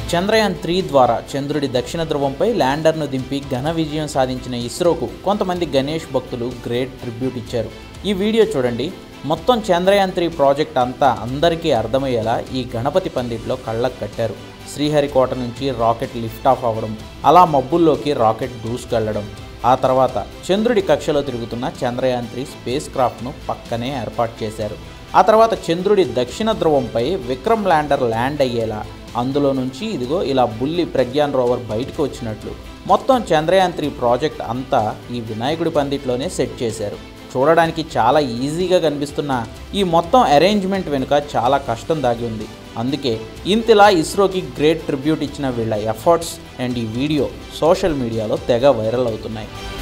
Chandrayaan three ద్వారా చంద్రుడి దక్షిణ ధ్రువంపై ల్యాండర్ను దింపి ఘన విజయం సాధించిన ఇస్రోకు కొంతమంది గణేష్ భక్తులు గ్రేట్ ట్రిబ్యూట్ ఇచ్చారు ఈ వీడియో చూడండి మొత్తం చంద్రయాన్ త్రీ ప్రాజెక్ట్ అంతా అందరికీ అర్థమయ్యేలా ఈ గణపతి పందిట్లో కళ్ళకు కట్టారు శ్రీహరికోట నుంచి రాకెట్ లిఫ్ట్ ఆఫ్ అవ్వడం అలా మబ్బుల్లోకి రాకెట్ దూసుకెళ్లడం ఆ తర్వాత చంద్రుడి కక్షలో తిరుగుతున్న చంద్రయాన్ త్రీ స్పేస్ క్రాఫ్ట్ను పక్కనే ఏర్పాటు చేశారు ఆ తర్వాత చంద్రుడి దక్షిణ ధ్రువంపై విక్రమ్ ల్యాండర్ ల్యాండ్ అయ్యేలా అందులో నుంచి ఇదిగో ఇలా బుల్లి ప్రజ్ఞాన్ రోవర్ బయటకు వచ్చినట్లు మొత్తం చంద్రయాన్ త్రీ ప్రాజెక్ట్ అంతా ఈ వినాయకుడి పందిట్లోనే సెట్ చేశారు చూడడానికి చాలా ఈజీగా కనిపిస్తున్న ఈ మొత్తం అరేంజ్మెంట్ వెనుక చాలా కష్టం దాగి ఉంది అందుకే ఇంతలా ఇస్రోకి గ్రేట్ ట్రిబ్యూట్ ఇచ్చిన వీళ్ళ ఎఫర్ట్స్ అండ్ ఈ వీడియో సోషల్ మీడియాలో తెగ వైరల్ అవుతున్నాయి